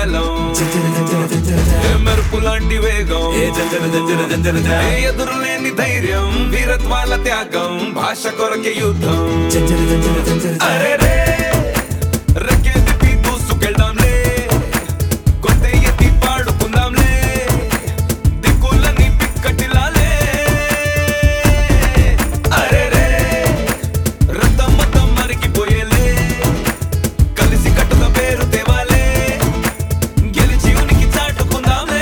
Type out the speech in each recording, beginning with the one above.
కాలం ఏ మెరుపు లాంటి వేగం ఏ ఎదురులేని ధైర్యం వీరత్వాల త్యాగం భాష కొరకే యుద్ధం అరే రే రెక్కే తిప్పి దూసుకెళ్దాంలే కొత్త ఎత్తి పాడుకుందాంలే దిక్కులని పిక్కటిలాలే అరే రే రక్తం మొత్తం మరిగిపోయేలే కలిసి కట్టుగా పేరు తేవాలే గెలిచి ఉనికి చాటుకుందాంలే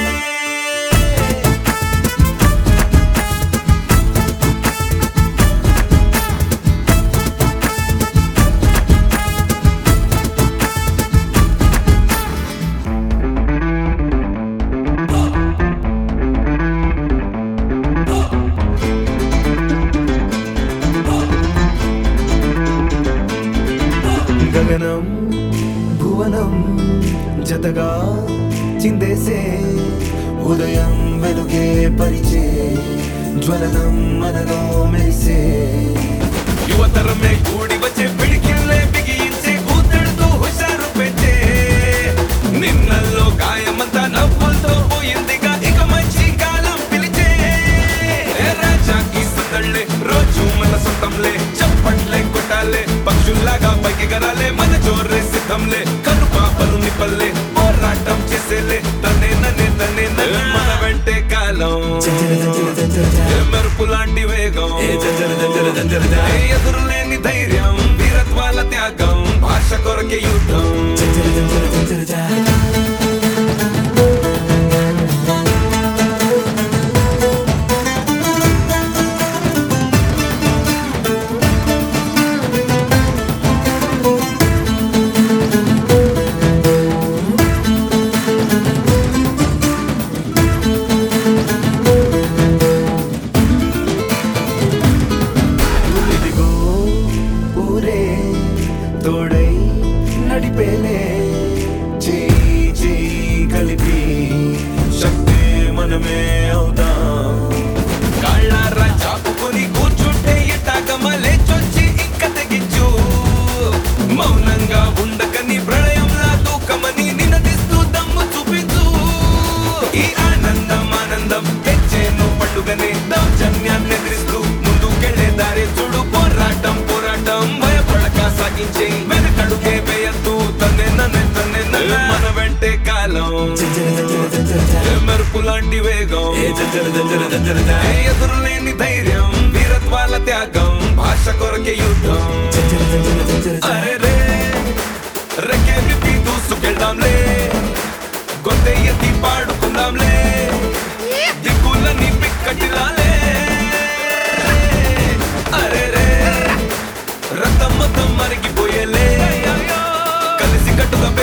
గగనం భువనం జతగా చిందేసే ఉదయం వెలుగే పరిచే జ్వలనం మనలో మెరిసే యువతరమే కూడి వచ్చే పిడికిల్లే బిగించే కూతడుతూ హుషారు పెట్టే నిన్నల్లో గాయమంతా నవ్వులతో పోయిందిగా ఇక మంచి కాలం పిలిచే ఏ రాజాకి సందళ్ళే రోజు మన సొంతంలే చప్పట్లే కొట్టాలే పక్షుల్లాగా పైకి గరాలే మన జోరే సిద్ధంలే కను పాపలు నిపల్లే పోరాటం చేసేలే తనే నన్నే తనే నన్నే మన వెంటే కాలం ఏ మెరుపు లాంటి వేగం ఏ ఎదురులేని ధైర్యం వీరత్వాల త్యాగం భాష కొరకే యుద్ధం ఇదిగో ఊరే తోడై నడిపేలే చేయి చేయి కలిపి శక్తి మనమే అవుదాం కాళ్ళారా చాపుకొని కూర్చుంటే ఇటాకమలే చొచ్చి ఇంక తెగించు మౌనంగా ఉండకని ప్రళయంలా దూకమని నినదిస్తూ దమ్ము చూపించు ఈ ఆనందం ఆనందం తెచ్చేను పండుగనే దౌర్జన్యాన్ని ఎదిరిస్తూ ముందుకెళ్లే దారి చూడు పోరాటం పోరాటం భయపడక సాగించే వెనకడుగే వేయద్దు తనే నన్నే తనే నన్నే మన వెంటే కాలం ఏ మెరుపు లాంటి వేగం ఏ ఎదురులేని ధైర్యం వీరత్వాల త్యాగం భాష కొరకే యుద్ధం అరే రే రెక్కే విప్పి దూసుకెళ్దాంలే గొంతె ఎత్తి పాడుకుందాంలే దిక్కులని పిక్కటిలాలే అరే రే రక్తం మొత్తం మరిగిపోయేలే కలిసి కట్టుగా